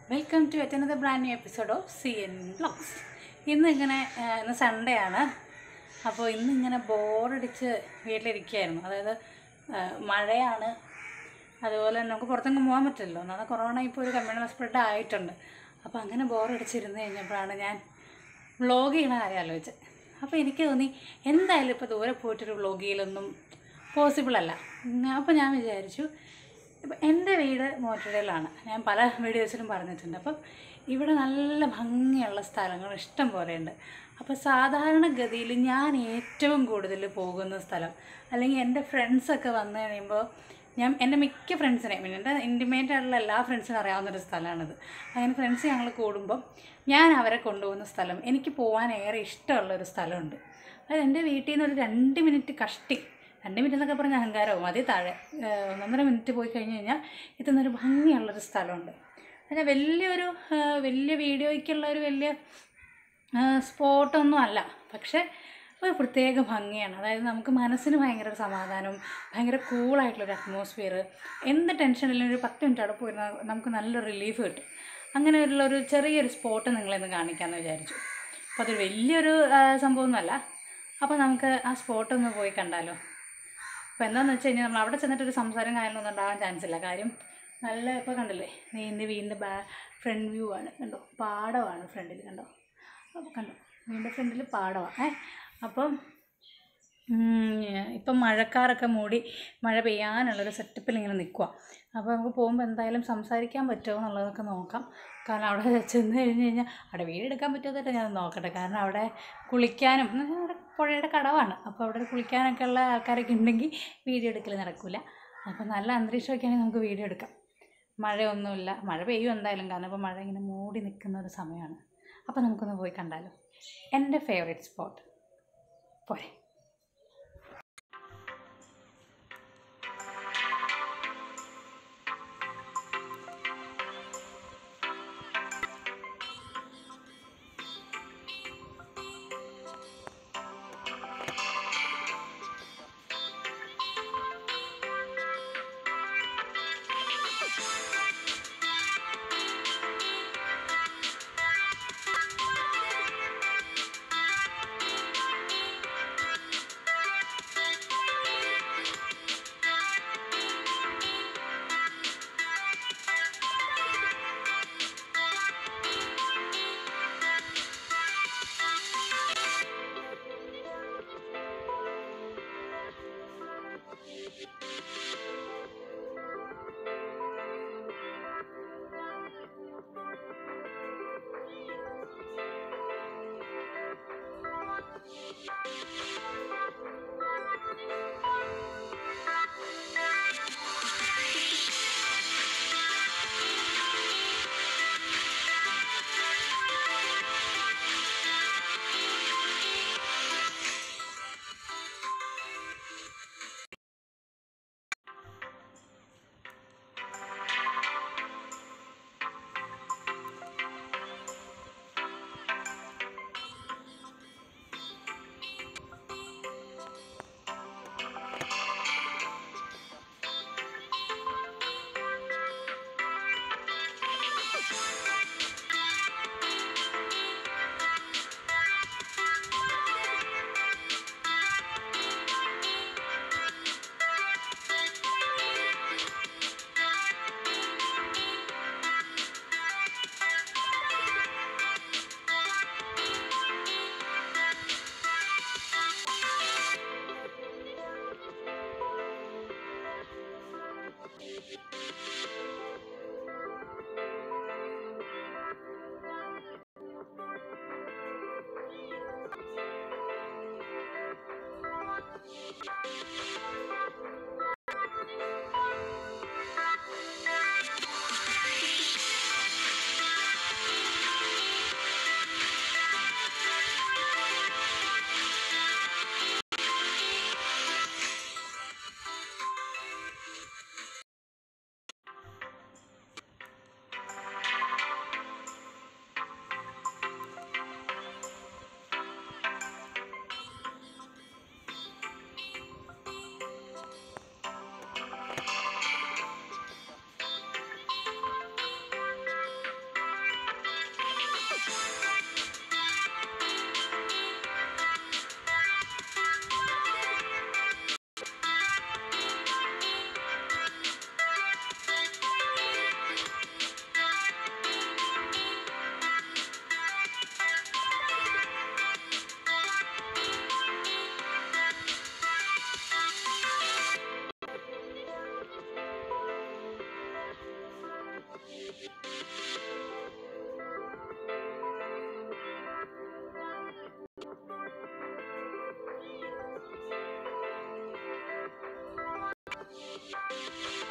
Welcome to another brand new episode of C N blogs ഇന്ന് ഇങ്ങനെ ആ, ഇന്ന് സൺഡേ ആണ് അപ്പോൾ ഇന്നിങ്ങനെ ബോറടിച്ച് വീട്ടിലിരിക്കുകയായിരുന്നു അതായത് ആ, മഴയാണ് അതുപോലെ തന്നെ നമുക്ക് പുറത്തെങ്കിലും പോകാൻ പറ്റില്ലല്ലോ എന്നാൽ കൊറോണ ഇപ്പോൾ ഒരു കമ്മ്യൂണൽ സ്പ്രെഡ് ആയിട്ടുണ്ട് അപ്പോൾ അങ്ങനെ ബോറടിച്ചിരുന്ന് കഴിഞ്ഞപ്പോഴാണ് ഞാൻ വ്ളോഗ് ചെയ്യണ കാര്യം ആലോചിച്ചത് അപ്പോൾ എനിക്ക് തോന്നി എന്തായാലും ഇപ്പോൾ ദൂരെ പോയിട്ടൊരു വ്ളോഗ് ചെയ്യലൊന്നും പോസിബിൾ അല്ല അപ്പോൾ ഞാൻ വിചാരിച്ചു ഇപ്പം എൻ്റെ വീട് മോട്ടറയിലാണ് ഞാൻ പല വീഡിയോസിലും പറഞ്ഞിട്ടുണ്ട് അപ്പം ഇവിടെ നല്ല ഭംഗിയുള്ള സ്ഥലങ്ങൾ ഇഷ്ടം പോലെയുണ്ട് അപ്പോൾ സാധാരണഗതിയിൽ ഞാൻ ഏറ്റവും കൂടുതൽ പോകുന്ന സ്ഥലം അല്ലെങ്കിൽ എൻ്റെ ഫ്രണ്ട്സൊക്കെ വന്നു കഴിയുമ്പോൾ ഞാൻ എൻ്റെ മിക്ക ഫ്രണ്ട്സിനെയും പിന്നെ എൻ്റെ ഇൻറ്റിമേറ്റ് ആയിട്ടുള്ള എല്ലാ ഫ്രണ്ട്സിനും അറിയാവുന്നൊരു സ്ഥലമാണിത് അങ്ങനെ ഫ്രണ്ട്സ് ഞങ്ങൾ കൂടുമ്പോൾ ഞാൻ അവരെ കൊണ്ടുപോകുന്ന സ്ഥലം എനിക്ക് പോകാൻ ഏറെ ഇഷ്ടമുള്ളൊരു സ്ഥലമുണ്ട് അതായത് എൻ്റെ വീട്ടിൽ നിന്ന് ഒരു രണ്ട് മിനിറ്റ് കഷ്ടി രണ്ട് മിനിറ്റ് എന്നൊക്കെ പറഞ്ഞ അഹങ്കാരവും അതേ താഴെ ഏഹ് ഒന്നൊന്നര മിനിറ്റ് പോയി കഴിഞ്ഞ് കഴിഞ്ഞാൽ ഇതൊന്നൊരു ഭംഗിയുള്ളൊരു സ്ഥലമുണ്ട് അതിന് വലിയൊരു ഏഹ് വലിയ വീഡിയോയ്ക്കുള്ള ഒരു വലിയ സ്പോട്ടൊന്നും അല്ല പക്ഷേ ഒരു പ്രത്യേക ഭംഗിയാണ് അതായത് നമുക്ക് മനസ്സിന് ഭയങ്കര ഒരു സമാധാനവും ഭയങ്കര കൂളായിട്ടുള്ളൊരു അറ്റ്മോസ്ഫിയർ എന്ത് ടെൻഷനിലും ഒരു പത്ത് മിനിറ്റ് അവിടെ പോയിരുന്നാൽ നമുക്ക് നല്ലൊരു റിലീഫ് കിട്ടും അങ്ങനെ ഉള്ള ഒരു ചെറിയൊരു സ്പോട്ട് നിങ്ങളെന്ന് കാണിക്കാമെന്ന് വിചാരിച്ചു അപ്പോൾ അതൊരു വലിയൊരു ആ, സംഭവമൊന്നുമല്ല അപ്പോൾ നമുക്ക് ആ സ്പോട്ടൊന്ന് പോയി കണ്ടാലോ അപ്പോൾ എന്താണെന്ന് വെച്ച് കഴിഞ്ഞാൽ നമ്മൾ അവിടെ ചെന്നിട്ടൊരു സംസാരം കാര്യങ്ങളൊന്നും ഉണ്ടാകാൻ ചാൻസ് ഇല്ല കാര്യം നല്ല ഇപ്പോൾ കണ്ടില്ലേ നീ എൻ്റെ വീടിൻ്റെ ബാ ഫ്രണ്ട് വ്യൂ ആണ് കണ്ടോ പാടമാണ് ഫ്രണ്ടിൽ കണ്ടോ അപ്പോൾ കണ്ടോ വീടിൻ്റെ ഫ്രണ്ടിൽ പാടമാണ് ഏ അപ്പം ഉം, ഇപ്പം മഴക്കാറൊക്കെ മൂടി മഴ പെയ്യാനുള്ളൊരു സെറ്റപ്പിൽ ഇങ്ങനെ നിൽക്കുക അപ്പോൾ നമുക്ക് പോകുമ്പോൾ എന്തായാലും സംസാരിക്കാൻ പറ്റുമോ എന്നുള്ളതൊക്കെ നോക്കാം കാരണം അവിടെ ചെന്ന് കഴിഞ്ഞ് കഴിഞ്ഞാൽ അവിടെ വീടെടുക്കാൻ പറ്റുമോ ഞാൻ നോക്കട്ടെ കാരണം അവിടെ കുളിക്കാനും എന്ന് വെച്ചാൽ അവിടെ പുഴയുടെ കടവാണ് അപ്പോൾ അവിടെ കുളിക്കാനൊക്കെ ഉള്ള ആൾക്കാരൊക്കെ ഉണ്ടെങ്കിൽ വീഡിയോ എടുക്കൽ നടക്കില്ല അപ്പോൾ നല്ല അന്തരീക്ഷമൊക്കെ ആണെങ്കിൽ നമുക്ക് വീഡിയോ എടുക്കാം മഴയൊന്നുമില്ല മഴ പെയ്യും എന്തായാലും കാരണം ഇപ്പോൾ മഴ ഇങ്ങനെ മൂടി നിൽക്കുന്ന ഒരു സമയമാണ് അപ്പോൾ നമുക്കൊന്ന് പോയി കണ്ടാലോ എൻ്റെ ഫേവറേറ്റ് സ്പോട്ട് പോരെ Thank you.